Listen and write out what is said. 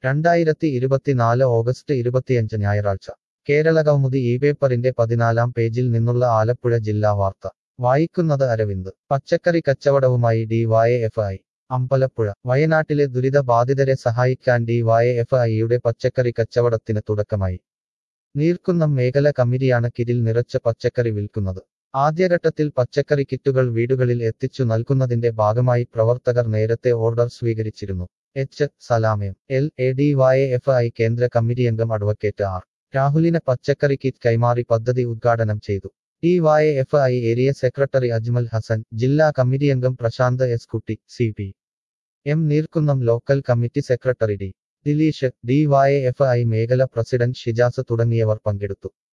രണ്ടായിരത്തി ഇരുപത്തിനാല് ഓഗസ്റ്റ് ഇരുപത്തിയഞ്ച് ഞായറാഴ്ച കേരള കൗമുദി ഈ പേപ്പറിന്റെ പതിനാലാം പേജിൽ നിന്നുള്ള ആലപ്പുഴ ജില്ലാ വാർത്ത വായിക്കുന്നത് അരവിന്ദ് പച്ചക്കറി കച്ചവടവുമായി ഡിവൈഎഫ്ഐ അമ്പലപ്പുഴ വയനാട്ടിലെ ദുരിത ബാധിതരെ സഹായിക്കാൻ ഡിവൈഎഫ്ഐയുടെ പച്ചക്കറി കച്ചവടത്തിന് തുടക്കമായി നീർക്കുന്നം മേഖല കമ്മിറ്റിയാണ് കിരിൽ നിറച്ച പച്ചക്കറി വിൽക്കുന്നത് ആദ്യഘട്ടത്തിൽ പച്ചക്കറി കിറ്റുകൾ വീടുകളിൽ എത്തിച്ചു നൽകുന്നതിന്റെ ഭാഗമായി പ്രവർത്തകർ നേരത്തെ ഓർഡർ സ്വീകരിച്ചിരുന്നു എച്ച് സലാമയം L A D Y F I കേന്ദ്ര കമ്മിറ്റി അംഗം അഡ്വക്കേറ്റ് ആർ രാഹുലിന് പച്ചക്കറി കിറ്റ് കൈമാറി പദ്ധതി ഉദ്ഘാടനം ചെയ്തു D Y F I area secretary Ajmal Hasan ജില്ലാ കമ്മിറ്റി അംഗം Prashanth S Kutty C P M Neerkunnam local committee secretary D Dileesh D Y F I മേഖല പ്രസിഡന്റ് ഷിജാസ് തുടങ്ങിയവർ പങ്കെടുത്തു